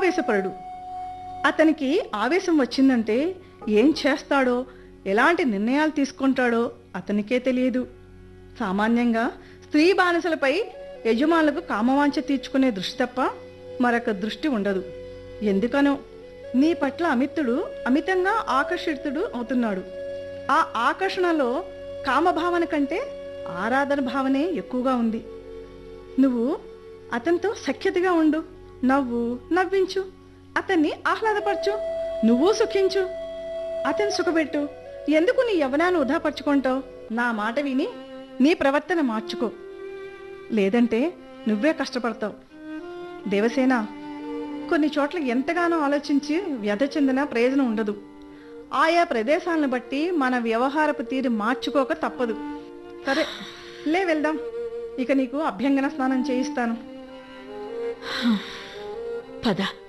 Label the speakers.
Speaker 1: ఆవేశపరుడు అతనికి ఆవేశం వచ్చిందంటే ఏం చేస్తాడో ఎలాంటి నిర్ణయాలు తీసుకుంటాడో అతనికే తెలియదు సామాన్యంగా స్త్రీ బానిసలపై యజమానులకు కామవాంఛ తీర్చుకునే దృష్టి తప్ప మరొక దృష్టి ఉండదు ఎందుకనో నీ పట్ల అమితుడు అమితంగా ఆకర్షితుడు అవుతున్నాడు ఆ ఆకర్షణలో కామభావన కంటే ఆరాధన భావనే ఎక్కువగా ఉంది నువ్వు అతనితో సఖ్యతగా ఉండు నవ్వు నవ్వించు అతన్ని ఆహ్లాదపరచు నువ్వు సుఖించు అతన్ని సుఖపెట్టు ఎందుకు నీ యవనాన్ని వృధాపరుచుకుంటావు నా మాట విని నీ ప్రవర్తన మార్చుకో లేదంటే నువ్వే కష్టపడతావు దేవసేన కొన్ని చోట్ల ఎంతగానో ఆలోచించి వ్యధ చెందిన ప్రయోజనం ఉండదు ఆయా ప్రదేశాలను బట్టి మన వ్యవహారపు తీరు మార్చుకోక తప్పదు సరే లే వెళ్దాం ఇక నీకు అభ్యంగన స్నానం చేయిస్తాను
Speaker 2: పద